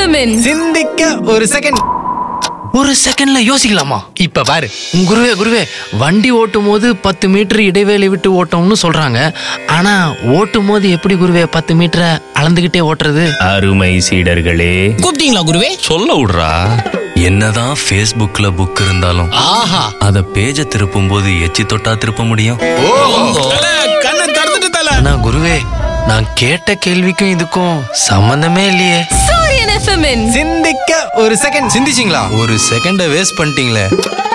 எஃப்எம்மின் சிந்திக்க ஒரு செகண்ட் ஒரு செகண்ட்ல யோசிக்கலாமா இப்ப பாரு குருவே குருவே வண்டி ஓட்டும் போது பத்து மீட்டர் இடைவேளை விட்டு ஓட்டணும்னு சொல்றாங்க ஆனா ஓட்டும் போது எப்படி குருவே பத்து மீட்டரை அளந்துகிட்டே ஓட்டுறது அருமை சீடர்களே கூப்பிட்டீங்களா குருவே சொல்ல விடுறா என்னதான் ஃபேஸ்புக்ல புக் இருந்தாலும் ஆஹா அத பேஜ திருப்பும் போது எச்சி தொட்டா திருப்ப முடியும் கண்ணை திறந்துட்டு தல ஆனா குருவே நான் கேட்ட கேள்விக்கும் இதுக்கும் சம்பந்தமே இல்லையே சூரியன் எஃப்எம்மின் சிந்திக்க ஒரு செகண்ட் சிந்திச்சிங்களா ஒரு செகண்ட வேஸ்ட் பண்ணிட்டீங்களே